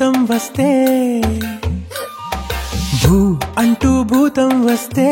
భూతం వస్తే భూ అంటూ భూతం వస్తే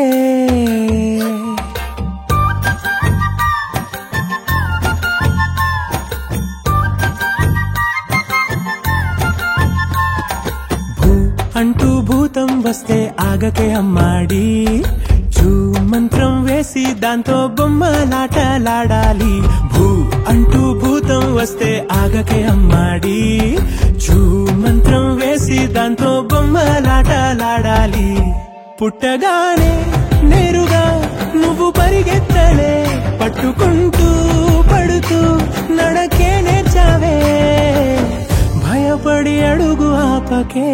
భూ అంటూ భూతం వస్తే ఆగకే అమ్మాడి చూ మంత్రం వేసి దాంతో బొమ్మలాటలాడాలి భూ అంటూ భూతం వస్తే ఆగకే అమ్మాడి చూ మంత్రం వేసి దాంతో బొమ్మలాటలాడాలి పుట్టగానే నేరుగా నువ్వు పరిగెత్తలే పట్టుకుంటూ పడుతూ నడకే నేర్చావే భయపడి అడుగు ఆపకే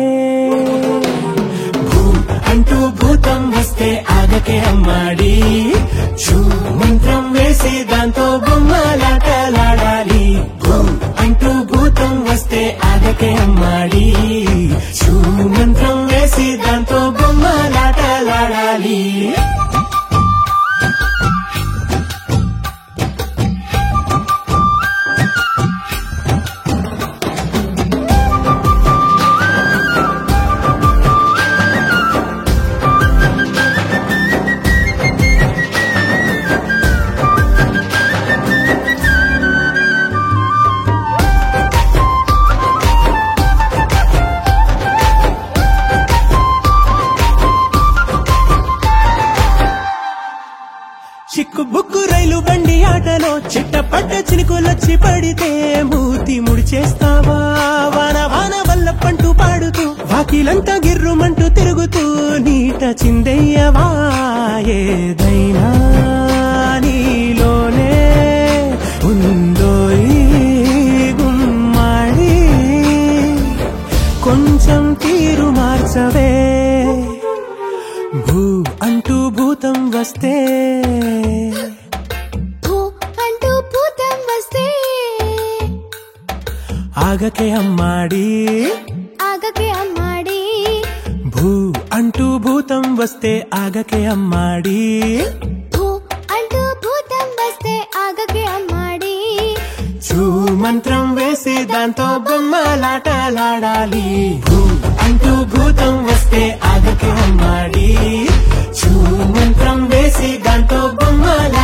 భూ అంటూ భూతం వస్తే ఆగకే అమ్మాడి చూ మంత్రం వేసి దాంతో బొమ్మలాటలాడాలి భూ అంటూ భూతం వస్తే ఆగకే అమ్మాడి చూ మంత్రం వేసి దాంతో బొమ్మలాటలాడాలి చిక్కు బుక్కు రైలు బండి ఆటలో చిట్టపడ్డ చినుకులొచ్చి పడితే మూతి ముడిచేస్తావా వాన వాన వల్ల పంటూ పాడుతూ వాకిలంతా గిర్రుమంటూ తిరుగుతూ నీట చిందయ్యవా ఏదైనా నీలోనే ఉందో ఈ గుమ్మాడి కొంచెం తీరు మార్చవే భూ అంటూ భూతం వస్తే భూ అంటూ భూతం వస్తే ఆగకే అమ్మాడి ఆగకే అమ్మాడి భూ అంటూ భూతం వస్తే ఆగకే అమ్మాడి భూ అంటూ భూతం వస్తే ఆగకే అమ్మాడి చూ మంత్రం వేసి దాంతో బొమ్మలాటలాడాలి భూ అంటూ భూతం వస్తే ఆగకే అమ్మాడి చూ మంత్రం వేసి దాంతో బొమ్మలాట